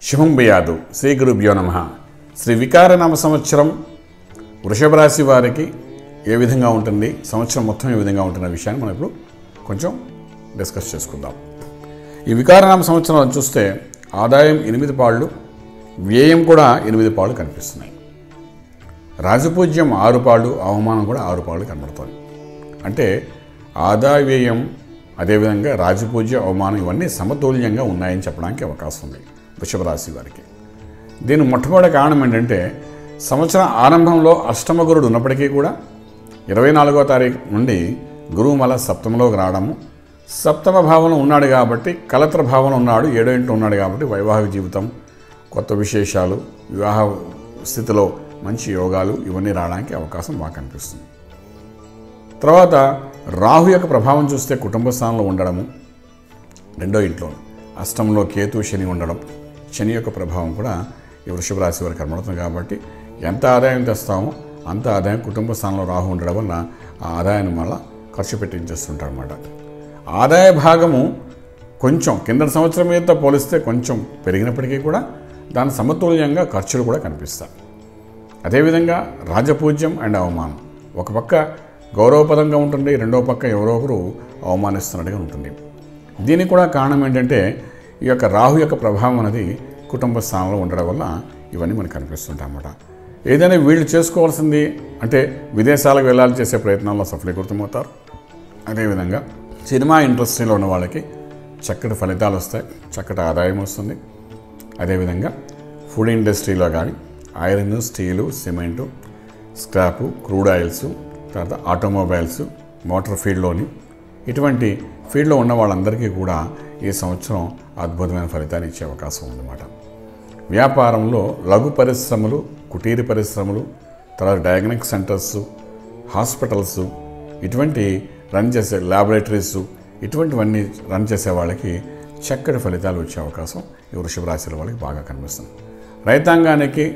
శుభం బియాదు శ్రీ గురుభ్యో నమ శ్రీ వికారనామ సంవత్సరం వృషభ రాశి వారికి ఏ విధంగా ఉంటుంది సంవత్సరం మొత్తం ఏ విధంగా ఉంటున్న విషయాన్ని మనం ఇప్పుడు కొంచెం డిస్కస్ చేసుకుందాం ఈ వికారనామ సంవత్సరం చూస్తే ఆదాయం ఎనిమిది పాళ్ళు వ్యయం కూడా ఎనిమిది పాళ్ళు కనిపిస్తున్నాయి రాజపూజ్యం ఆరు పాళ్ళు అవమానం కూడా ఆరు పాళ్ళు కనబడుతుంది అంటే ఆదాయ వ్యయం అదేవిధంగా రాజపూజ్య అవమానం ఇవన్నీ సమతుల్యంగా ఉన్నాయని చెప్పడానికి అవకాశం ఉంది వృషభ రాశి వారికి దీని మొట్టమొదటి కారణం ఏంటంటే సంవత్సరం ఆరంభంలో అష్టమ గురుడు ఉన్నప్పటికీ కూడా ఇరవై నాలుగో తారీఖు నుండి గురువు మళ్ళా సప్తమలోకి రావడము సప్తమ భావంలో ఉన్నాడు కాబట్టి కలత్ర భావంలో ఉన్నాడు ఏడో ఇంట్లో ఉన్నాడు కాబట్టి వైవాహిక జీవితం కొత్త విశేషాలు వివాహ స్థితిలో మంచి యోగాలు ఇవన్నీ రావడానికి అవకాశం బాగా కనిపిస్తుంది తర్వాత రాహు యొక్క ప్రభావం చూస్తే కుటుంబ స్థానంలో ఉండడము రెండో ఇంట్లో అష్టంలో కేతు శని ఉండడం శని యొక్క ప్రభావం కూడా ఈ వృషభ రాశి వారికి కనబడుతుంది కాబట్టి ఎంత ఆదాయం తెస్తామో అంత ఆదాయం కుటుంబ స్థానంలో రాహు ఉండడం వల్ల ఆ ఆదాయాన్ని మళ్ళా ఖర్చు పెట్టించేస్తుంటారు అనమాట ఆదాయ భాగము కొంచెం కింద సంవత్సరం మీద పోలిస్తే కొంచెం పెరిగినప్పటికీ కూడా దాని సమతుల్యంగా ఖర్చులు కూడా కనిపిస్తాయి అదేవిధంగా రాజపూజ్యం అండ్ అవమానం ఒక పక్క గౌరవపదంగా ఉంటుంది రెండో పక్క ఎవరో ఒకరు అవమానిస్తున్నట్టుగా ఉంటుంది దీనికి కూడా కారణం ఏంటంటే ఈ యొక్క రాహు యొక్క ప్రభావం అనేది కుటుంబ స్థానంలో ఉండడం వల్ల ఇవన్నీ మనకు కనిపిస్తుంటాయి అన్నమాట ఏదైనా వీళ్ళు చేసుకోవాల్సింది అంటే విదేశాలకు వెళ్ళాలి చేసే ప్రయత్నాల్లో సఫలీకృతమవుతారు అదేవిధంగా సినిమా ఇండస్ట్రీలో ఉన్న వాళ్ళకి చక్కటి ఫలితాలు వస్తాయి చక్కటి ఆదాయం వస్తుంది అదేవిధంగా ఫుడ్ ఇండస్ట్రీలో కానీ iron steel cement scrap crude oils తర్వాత ఆటోమొబైల్స్ మోటార్ ఫీల్డ్లోని ఇటువంటి ఫీల్డ్లో ఉన్న వాళ్ళందరికీ కూడా ఈ సంవత్సరం అద్భుతమైన ఫలితాన్ని ఇచ్చే అవకాశం ఉందన్నమాట వ్యాపారంలో లఘు పరిశ్రమలు కుటీర పరిశ్రమలు తర్వాత డయాగ్నిక్ సెంటర్స్ హాస్పిటల్స్ ఇటువంటి రన్ చేసే ల్యాబొరేటరీస్ ఇటువంటివన్నీ రన్ చేసే వాళ్ళకి చక్కటి ఫలితాలు వచ్చే అవకాశం ఈ వృషభ రాశుల వాళ్ళకి బాగా కనిపిస్తుంది రైతాంగానికి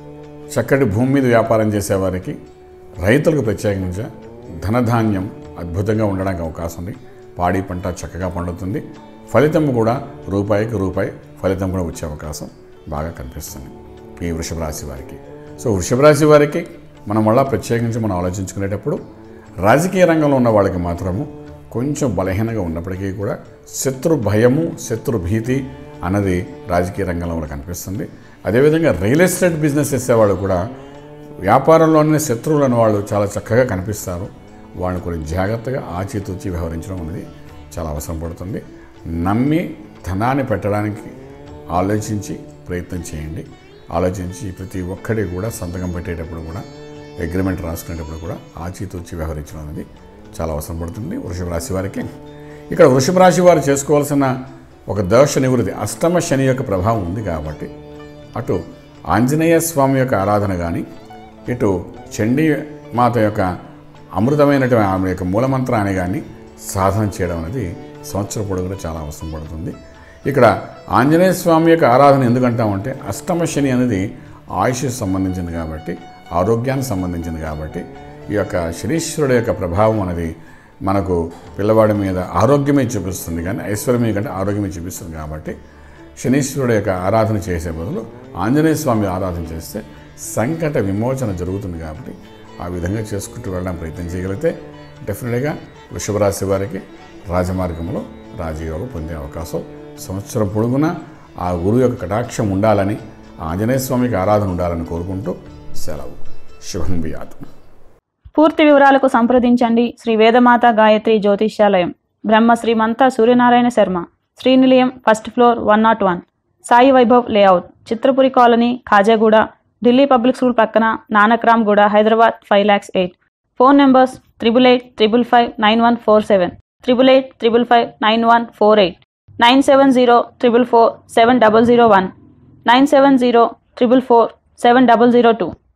చక్కటి భూమి మీద వ్యాపారం చేసేవారికి రైతులకు ప్రత్యేకించి ధనధాన్యం అద్భుతంగా ఉండడానికి అవకాశం ఉంది పాడి పంట చక్కగా పండుతుంది ఫలితం కూడా రూపాయికి రూపాయి ఫలితం కూడా వచ్చే అవకాశం బాగా కనిపిస్తుంది ఈ వృషభ రాశి వారికి సో వృషభ రాశి వారికి మనం మళ్ళా ప్రత్యేకించి మనం ఆలోచించుకునేటప్పుడు రాజకీయ రంగంలో ఉన్న వాళ్ళకి మాత్రము కొంచెం బలహీనంగా ఉన్నప్పటికీ కూడా శత్రు భయము శత్రు భీతి అన్నది రాజకీయ రంగంలో మనకు కనిపిస్తుంది అదేవిధంగా రియల్ ఎస్టేట్ బిజినెస్ చేసేవాళ్ళు కూడా వ్యాపారంలోనే శత్రువులు అనే వాళ్ళు చాలా చక్కగా కనిపిస్తారు వాళ్ళని కొంచెం జాగ్రత్తగా ఆచితూచి వ్యవహరించడం అనేది చాలా అవసరం పడుతుంది నమ్మి ధనాన్ని పెట్టడానికి ఆలోచించి ప్రయత్నం చేయండి ఆలోచించి ప్రతి ఒక్కటి కూడా సంతకం పెట్టేటప్పుడు కూడా అగ్రిమెంట్ రాసుకునేటప్పుడు కూడా ఆచితూచి వ్యవహరించడం అనేది చాలా అవసరం పడుతుంది వృషభ రాశి వారికి ఇక్కడ వృషభ రాశి వారు చేసుకోవాల్సిన ఒక దోష నివృత్తి అష్టమ శని యొక్క ప్రభావం ఉంది కాబట్టి అటు ఆంజనేయ స్వామి యొక్క ఆరాధన కానీ ఇటు చండీ మాత యొక్క అమృతమైనటువంటి ఆమె యొక్క మూలమంత్రాన్ని కానీ సాధన చేయడం అనేది సంవత్సర పొడుగులో చాలా అవసరం పడుతుంది ఇక్కడ ఆంజనేయ స్వామి యొక్క ఆరాధన ఎందుకంటామంటే అష్టమ శని అనేది ఆయుష్ సంబంధించింది కాబట్టి ఆరోగ్యానికి సంబంధించింది కాబట్టి ఈ యొక్క శనీశ్వరుడు యొక్క ప్రభావం అనేది మనకు పిల్లవాడి మీద ఆరోగ్యమే చూపిస్తుంది కానీ ఐశ్వర్యమే కంటే ఆరోగ్యమే చూపిస్తుంది కాబట్టి శనీశ్వరుడు యొక్క ఆరాధన చేసే బదులు ఆంజనేయ స్వామి ఆరాధన చేస్తే సంకట విమోచన జరుగుతుంది కాబట్టి ఆ విధంగా చేసుకుంటూ వెళ్ళడం ప్రయత్నం చేయగలిగితే డెఫినెట్గా వృషభ రాశి వారికి రాజమార్గంలో రాజయోగం పొందే అవకాశం సంవత్సరం పొడుగునా ఆ గురువు యొక్క కటాక్షం ఉండాలని ఆ ఆంజనేయ స్వామికి ఆరాధన ఉండాలని కోరుకుంటూ సెలవు శుభం బియాదు పూర్తి వివరాలకు సంప్రదించండి Shri Vedamata Gayatri Jyotishyalayam Brahma Shrimanta Suryanarayana Sharma Srinilayam first floor one naught one Sai Vaibhav Layout Chitrapuri Colony Khajaguda Delhi Public School పక్కన Nanakramguda Hyderabad five lakhs eight phone numbers triple eight triple five nine one four seven triple eight triple five nine one four eight nine seven zero triple four seven double zero one nine seven zero triple four seven double zero two